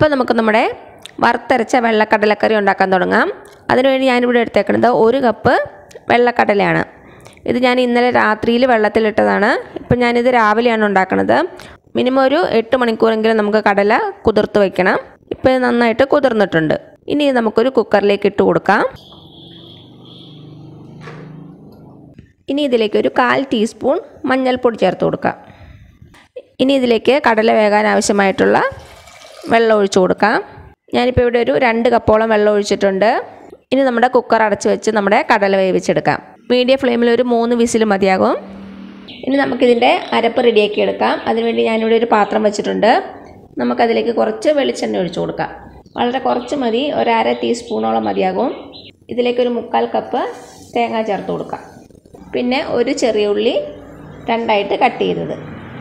അപ്പോൾ നമുക്ക് നമ്മുടെ വറുത്തരച്ച വെള്ളക്കടലക്കറി ഉണ്ടാക്കാൻ തുടങ്ങാം അതിനുവേണ്ടി ഞാനിവിടെ എടുത്തേക്കുന്നത് ഒരു കപ്പ് വെള്ളക്കടലയാണ് ഇത് ഞാൻ ഇന്നലെ രാത്രിയിൽ വെള്ളത്തിലിട്ടതാണ് ഇപ്പം ഞാനിത് രാവിലെയാണ് ഉണ്ടാക്കുന്നത് മിനിമം ഒരു എട്ട് മണിക്കൂറെങ്കിലും നമുക്ക് കടല കുതിർത്ത് വയ്ക്കണം ഇപ്പോൾ ഇത് നന്നായിട്ട് കുതിർന്നിട്ടുണ്ട് ഇനി ഇത് നമുക്കൊരു കുക്കറിലേക്ക് ഇട്ട് കൊടുക്കാം ഇനി ഇതിലേക്ക് ഒരു കാൽ ടീസ്പൂൺ മഞ്ഞൾപ്പൊടി ചേർത്ത് കൊടുക്കാം ഇനി ഇതിലേക്ക് കടല വേകാൻ ആവശ്യമായിട്ടുള്ള വെള്ളം ഒഴിച്ചു കൊടുക്കാം ഞാനിപ്പോൾ ഇവിടെ ഒരു രണ്ട് കപ്പോളം വെള്ളം ഒഴിച്ചിട്ടുണ്ട് ഇനി നമ്മുടെ കുക്കർ അടച്ച് വെച്ച് നമ്മുടെ കടല വേവിച്ചെടുക്കാം മീഡിയം ഫ്ലെയിമിൽ ഒരു മൂന്ന് വിസിൽ മതിയാകും ഇനി നമുക്കിതിൻ്റെ അരപ്പ് റെഡിയാക്കി എടുക്കാം അതിനുവേണ്ടി ഞാനിവിടെ ഒരു പാത്രം വെച്ചിട്ടുണ്ട് നമുക്കതിലേക്ക് കുറച്ച് വെളിച്ചെണ്ണ ഒഴിച്ചു കൊടുക്കാം വളരെ കുറച്ച് മതി ഒരു അര ടീസ്പൂണോളം മതിയാകും ഇതിലേക്ക് ഒരു മുക്കാൽ കപ്പ് തേങ്ങ ചേർത്ത് കൊടുക്കാം പിന്നെ ഒരു ചെറിയ ഉള്ളി രണ്ടായിട്ട് കട്ട് ചെയ്തത്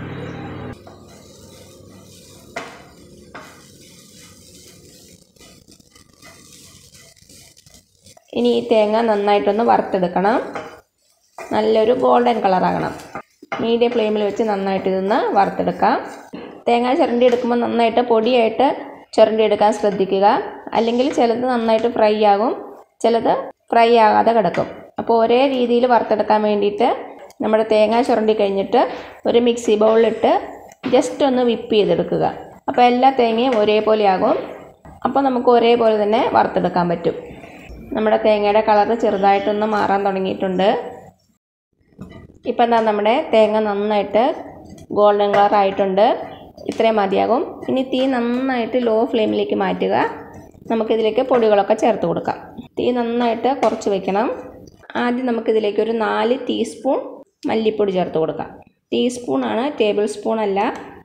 ഇനി ഈ തേങ്ങ നന്നായിട്ടൊന്ന് വറുത്തെടുക്കണം നല്ലൊരു ഗോൾഡൻ കളറാകണം മീഡിയം ഫ്ലെയിമിൽ വെച്ച് നന്നായിട്ട് ഇതൊന്ന് വറുത്തെടുക്കാം തേങ്ങ ചിരണ്ടി എടുക്കുമ്പോൾ നന്നായിട്ട് പൊടിയായിട്ട് ചിരണ്ടി എടുക്കാൻ ശ്രദ്ധിക്കുക അല്ലെങ്കിൽ ചിലത് നന്നായിട്ട് ഫ്രൈ ആകും ചിലത് ഫ്രൈ ആകാതെ കിടക്കും അപ്പോൾ ഒരേ രീതിയിൽ വറുത്തെടുക്കാൻ വേണ്ടിയിട്ട് നമ്മുടെ തേങ്ങ ചുരണ്ടി കഴിഞ്ഞിട്ട് ഒരു മിക്സി ബൗളിലിട്ട് ജസ്റ്റ് ഒന്ന് വിപ്പ് ചെയ്തെടുക്കുക അപ്പോൾ എല്ലാ തേങ്ങയും ഒരേപോലെ ആകും അപ്പോൾ നമുക്ക് ഒരേപോലെ തന്നെ വറുത്തെടുക്കാൻ പറ്റും നമ്മുടെ തേങ്ങയുടെ കളറ് ചെറുതായിട്ടൊന്ന് മാറാൻ തുടങ്ങിയിട്ടുണ്ട് ഇപ്പം എന്താ നമ്മുടെ തേങ്ങ നന്നായിട്ട് ഗോൾഡൻ കളർ ആയിട്ടുണ്ട് ഇത്രയും മതിയാകും ഇനി തീ നന്നായിട്ട് ലോ ഫ്ലെയിമിലേക്ക് മാറ്റുക നമുക്കിതിലേക്ക് പൊടികളൊക്കെ ചേർത്ത് കൊടുക്കാം തീ നന്നായിട്ട് കുറച്ച് വെക്കണം ആദ്യം നമുക്കിതിലേക്ക് ഒരു നാല് ടീസ്പൂൺ മല്ലിപ്പൊടി ചേർത്ത് കൊടുക്കാം ടീസ്പൂണാണ് ടേബിൾ സ്പൂൺ അല്ല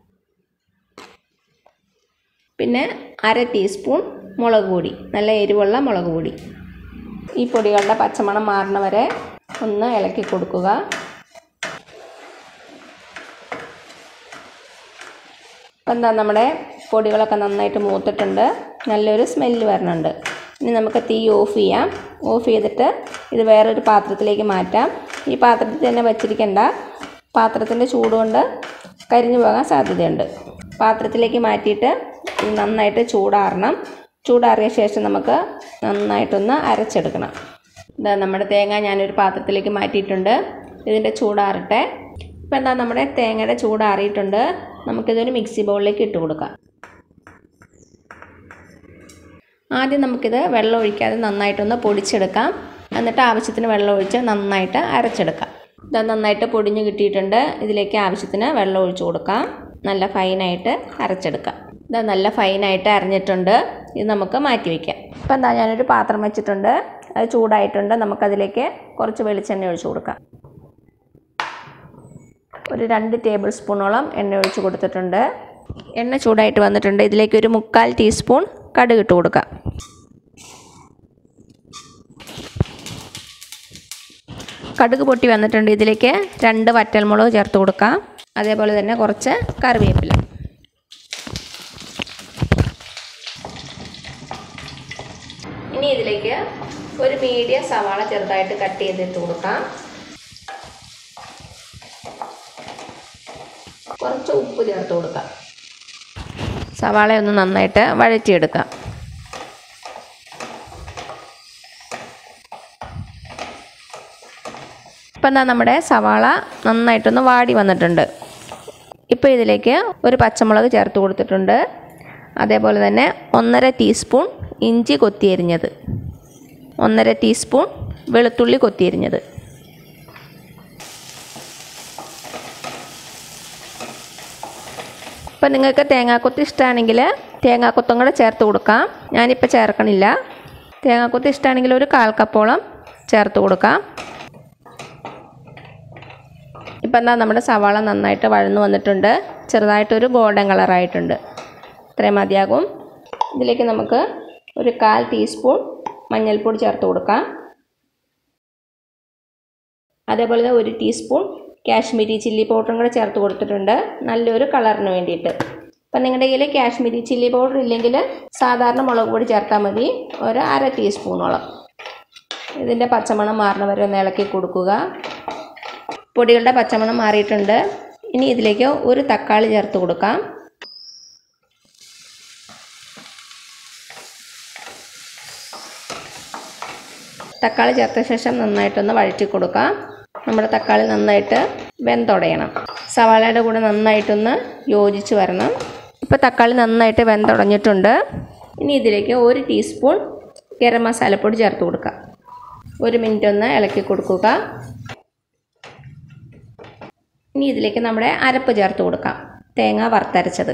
പിന്നെ അര ടീസ്പൂൺ മുളക് പൊടി നല്ല എരിവുള്ള മുളക് പൊടി ഈ പൊടികളുടെ പച്ചമണം മാറണ വരെ ഒന്ന് ഇളക്കി കൊടുക്കുക അപ്പം എന്താ നമ്മുടെ പൊടികളൊക്കെ നന്നായിട്ട് മൂത്തിട്ടുണ്ട് നല്ലൊരു സ്മെല്ല് വരണുണ്ട് ഇനി നമുക്ക് തീ ഓഫ് ചെയ്യാം ഓഫ് ചെയ്തിട്ട് ഇത് വേറൊരു പാത്രത്തിലേക്ക് മാറ്റാം ഈ പാത്രത്തിൽ തന്നെ വച്ചിരിക്കേണ്ട പാത്രത്തിൻ്റെ ചൂടുകൊണ്ട് കരിഞ്ഞു പോകാൻ സാധ്യതയുണ്ട് പാത്രത്തിലേക്ക് മാറ്റിയിട്ട് ഇത് നന്നായിട്ട് ചൂടാറണം ചൂടാറിയ ശേഷം നമുക്ക് നന്നായിട്ടൊന്ന് അരച്ചെടുക്കണം ഇതാ നമ്മുടെ തേങ്ങ ഞാനൊരു പാത്രത്തിലേക്ക് മാറ്റിയിട്ടുണ്ട് ഇതിൻ്റെ ചൂടാറട്ടെ ഇപ്പം എന്താ നമ്മുടെ തേങ്ങയുടെ ചൂടാറിയിട്ടുണ്ട് നമുക്കിതൊരു മിക്സി ബൗളിലേക്ക് ഇട്ട് കൊടുക്കാം ആദ്യം നമുക്കിത് വെള്ളം ഒഴിക്കാതെ നന്നായിട്ടൊന്ന് പൊടിച്ചെടുക്കാം എന്നിട്ട് ആവശ്യത്തിന് വെള്ളം ഒഴിച്ച് നന്നായിട്ട് അരച്ചെടുക്കാം ഇത് നന്നായിട്ട് പൊടിഞ്ഞ് കിട്ടിയിട്ടുണ്ട് ഇതിലേക്ക് ആവശ്യത്തിന് വെള്ളം ഒഴിച്ചു കൊടുക്കാം നല്ല ഫൈനായിട്ട് അരച്ചെടുക്കാം ഇത് നല്ല ഫൈനായിട്ട് അരഞ്ഞിട്ടുണ്ട് ഇത് നമുക്ക് മാറ്റി വയ്ക്കാം ഇപ്പം എന്താ ഞാനൊരു പാത്രം വെച്ചിട്ടുണ്ട് അത് ചൂടായിട്ടുണ്ട് നമുക്കതിലേക്ക് കുറച്ച് വെളിച്ചെണ്ണ ഒഴിച്ചു കൊടുക്കാം ഒരു രണ്ട് ടേബിൾ സ്പൂണോളം എണ്ണ ഒഴിച്ച് കൊടുത്തിട്ടുണ്ട് എണ്ണ ചൂടായിട്ട് വന്നിട്ടുണ്ട് ഇതിലേക്ക് ഒരു മുക്കാൽ ടീസ്പൂൺ കടുക് ഇട്ട് കൊടുക്കാം കടുക് പൊട്ടി വന്നിട്ടുണ്ട് ഇതിലേക്ക് രണ്ട് വറ്റൽമുളക് ചേർത്ത് കൊടുക്കാം അതേപോലെ തന്നെ കുറച്ച് കറിവേപ്പില ഇനി ഇതിലേക്ക് ഒരു മീഡിയം സവാള ചെറുതായിട്ട് കട്ട് ചെയ്തിട്ട് കൊടുക്കാം കുറച്ച് ഉപ്പ് ചേർത്ത് കൊടുക്കാം സവാള ഒന്ന് നന്നായിട്ട് വഴറ്റിയെടുക്കാം ഇപ്പം എന്താ നമ്മുടെ സവാള നന്നായിട്ടൊന്ന് വാടി വന്നിട്ടുണ്ട് ഇപ്പോൾ ഇതിലേക്ക് ഒരു പച്ചമുളക് ചേർത്ത് കൊടുത്തിട്ടുണ്ട് അതേപോലെ തന്നെ ഒന്നര ടീസ്പൂൺ ഇഞ്ചി കൊത്തിയരിഞ്ഞത് ഒന്നര ടീസ്പൂൺ വെളുത്തുള്ളി കൊത്തിയരിഞ്ഞത് ഇപ്പം നിങ്ങൾക്ക് തേങ്ങാക്കൊത്ത് ഇഷ്ടമാണെങ്കിൽ തേങ്ങാക്കൊത്തും കൂടെ ചേർത്ത് കൊടുക്കാം ഞാനിപ്പോൾ ചേർക്കണില്ല തേങ്ങാക്കൊത്ത് ഇഷ്ടമാണെങ്കിൽ ഒരു കാൽ കപ്പോളം ചേർത്ത് കൊടുക്കാം ഇപ്പം എന്താ നമ്മുടെ സവാള നന്നായിട്ട് വഴന്നു വന്നിട്ടുണ്ട് ചെറുതായിട്ടൊരു ഗോൾഡൻ കളറായിട്ടുണ്ട് ഇത്രയും മതിയാകും ഇതിലേക്ക് നമുക്ക് ഒരു കാൽ ടീസ്പൂൺ മഞ്ഞൾപ്പൊടി ചേർത്ത് കൊടുക്കാം അതേപോലെ തന്നെ ഒരു ടീസ്പൂൺ കാശ്മീരി ചില്ലി പൗഡറും കൂടെ ചേർത്ത് കൊടുത്തിട്ടുണ്ട് നല്ലൊരു കളറിന് വേണ്ടിയിട്ട് അപ്പം നിങ്ങളുടെ കയ്യിൽ കാശ്മീരി ചില്ലി പൗഡർ ഇല്ലെങ്കിൽ സാധാരണ മുളക് പൊടി ചേർത്താൽ മതി ഒരു അര ടീസ്പൂണോളം ഇതിൻ്റെ പച്ചമണം മാറണ വരെ ഒന്ന് ഇളക്കി കൊടുക്കുക പൊടികളുടെ പച്ചമണം മാറിയിട്ടുണ്ട് ഇനി ഇതിലേക്ക് ഒരു തക്കാളി ചേർത്ത് കൊടുക്കാം തക്കാളി ചേർത്ത ശേഷം നന്നായിട്ടൊന്ന് വഴറ്റി കൊടുക്കാം നമ്മുടെ തക്കാളി നന്നായിട്ട് വെന്തുടയണം സവാളയുടെ കൂടെ നന്നായിട്ടൊന്ന് യോജിച്ച് വരണം ഇപ്പോൾ തക്കാളി നന്നായിട്ട് വെന്തുടഞ്ഞിട്ടുണ്ട് ഇനി ഇതിലേക്ക് ഒരു ടീസ്പൂൺ ഗരം മസാലപ്പൊടി ചേർത്ത് കൊടുക്കുക ഒരു മിനിറ്റ് ഒന്ന് ഇളക്കി കൊടുക്കുക ഇനി ഇതിലേക്ക് നമ്മുടെ അരപ്പ് ചേർത്ത് കൊടുക്കാം തേങ്ങ വറുത്തരച്ചത്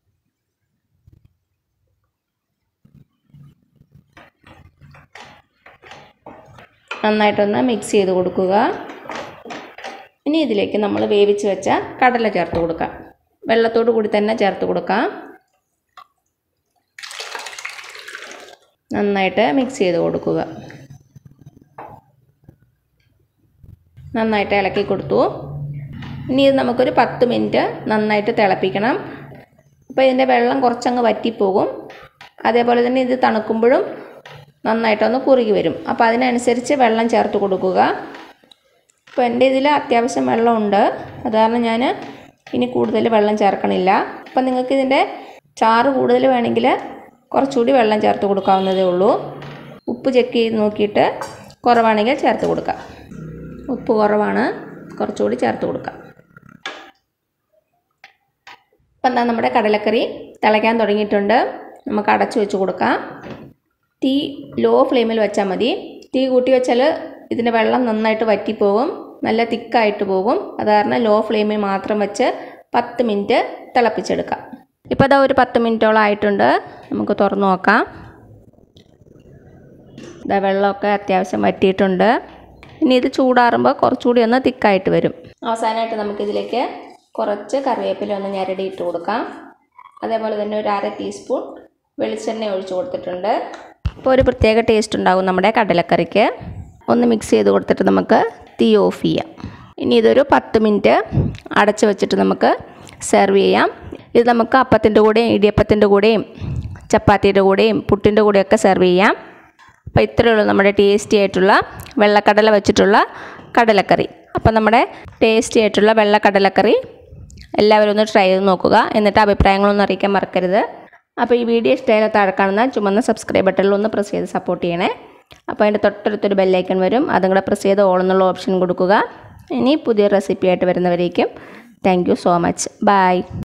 നന്നായിട്ടൊന്ന് മിക്സ് ചെയ്ത് കൊടുക്കുക ഇനി ഇതിലേക്ക് നമ്മൾ വേവിച്ച് വെച്ച കടല ചേർത്ത് കൊടുക്കാം വെള്ളത്തോട് കൂടി തന്നെ ചേർത്ത് കൊടുക്കാം നന്നായിട്ട് മിക്സ് ചെയ്ത് കൊടുക്കുക നന്നായിട്ട് ഇളക്കി കൊടുത്തു ഇനി ഇത് നമുക്കൊരു പത്ത് മിനിറ്റ് നന്നായിട്ട് തിളപ്പിക്കണം അപ്പോൾ ഇതിൻ്റെ വെള്ളം കുറച്ചങ്ങ് വറ്റിപ്പോകും അതേപോലെ തന്നെ ഇത് തണുക്കുമ്പോഴും നന്നായിട്ടൊന്ന് കുറുകി വരും അപ്പോൾ അതിനനുസരിച്ച് വെള്ളം ചേർത്ത് കൊടുക്കുക ഇപ്പോൾ എൻ്റെ ഇതിൽ അത്യാവശ്യം വെള്ളമുണ്ട് അത് കാരണം ഞാൻ ഇനി കൂടുതൽ വെള്ളം ചേർക്കണില്ല അപ്പം നിങ്ങൾക്ക് ഇതിൻ്റെ ചാറ് കൂടുതൽ വേണമെങ്കിൽ കുറച്ചുകൂടി വെള്ളം ചേർത്ത് കൊടുക്കാവുന്നതേ ഉള്ളൂ ഉപ്പ് ചെക്ക് ചെയ്ത് നോക്കിയിട്ട് കുറവാണെങ്കിൽ ചേർത്ത് കൊടുക്കാം ഉപ്പ് കുറവാണ് കുറച്ചുകൂടി ചേർത്ത് കൊടുക്കാം അപ്പം എന്താ നമ്മുടെ കടലക്കറി തിളയ്ക്കാൻ തുടങ്ങിയിട്ടുണ്ട് നമുക്ക് അടച്ചു വെച്ച് കൊടുക്കാം തീ ലോ ഫ്ലെയിമിൽ വെച്ചാൽ മതി തീ കൂട്ടി വെച്ചാൽ ഇതിൻ്റെ വെള്ളം നന്നായിട്ട് വറ്റിപ്പോകും നല്ല തിക്കായിട്ട് പോകും അത് കാരണം ലോ ഫ്ലെയിമിൽ മാത്രം വെച്ച് പത്ത് മിനിറ്റ് തിളപ്പിച്ചെടുക്കാം ഇപ്പോൾ അതാ ഒരു പത്ത് മിനിറ്റോളം ആയിട്ടുണ്ട് നമുക്ക് തുറന്നു നോക്കാം ഇതാ വെള്ളമൊക്കെ അത്യാവശ്യം വറ്റിയിട്ടുണ്ട് ഇനി ഇത് ചൂടാറുമ്പോൾ കുറച്ചുകൂടി ഒന്ന് തിക്കായിട്ട് വരും അവസാനമായിട്ട് നമുക്കിതിലേക്ക് കുറച്ച് കറിവേപ്പില ഒന്ന് ഞരടിയിട്ട് കൊടുക്കാം അതേപോലെ തന്നെ ഒരു അര ടീസ്പൂൺ വെളിച്ചെണ്ണ ഒഴിച്ച് കൊടുത്തിട്ടുണ്ട് അപ്പോൾ ഒരു പ്രത്യേക ടേസ്റ്റ് ഉണ്ടാകും നമ്മുടെ കടലക്കറിക്ക് ഒന്ന് മിക്സ് ചെയ്ത് കൊടുത്തിട്ട് നമുക്ക് തീ ഓഫ് ചെയ്യാം ഇനി ഇതൊരു പത്ത് മിനിറ്റ് അടച്ച് വെച്ചിട്ട് നമുക്ക് സെർവ് ചെയ്യാം ഇത് നമുക്ക് അപ്പത്തിൻ്റെ കൂടെയും ഇടിയപ്പത്തിൻ്റെ കൂടെയും ചപ്പാത്തിയുടെ കൂടെയും പുട്ടിൻ്റെ കൂടെയൊക്കെ സെർവ് ചെയ്യാം അപ്പോൾ ഇത്രയേ ഉള്ളൂ നമ്മുടെ ടേസ്റ്റി ആയിട്ടുള്ള വെള്ളക്കടല വെച്ചിട്ടുള്ള കടലക്കറി അപ്പോൾ നമ്മുടെ ടേസ്റ്റി ആയിട്ടുള്ള വെള്ളക്കടലക്കറി എല്ലാവരും ഒന്ന് ട്രൈ ചെയ്ത് നോക്കുക എന്നിട്ട് അഭിപ്രായങ്ങളൊന്നും അറിയിക്കാൻ മറക്കരുത് അപ്പോൾ ഈ വീഡിയോ ഇഷ്ടമായാൽ താഴെ കാണുന്ന ചുമന്ന സബ്സ്ക്രൈബ് ബട്ടണിൽ ഒന്ന് പ്രസ് ചെയ്ത് സപ്പോർട്ട് ചെയ്യണേ അപ്പോൾ അതിൻ്റെ തൊട്ടടുത്തൊരു ബെല്ലൈക്കൺ വരും അതും കൂടെ പ്രസ് ചെയ്ത് ഓൾ എന്നുള്ള ഓപ്ഷൻ കൊടുക്കുക ഇനി പുതിയ റെസിപ്പി ആയിട്ട് വരുന്നവരേക്കും thank you so much by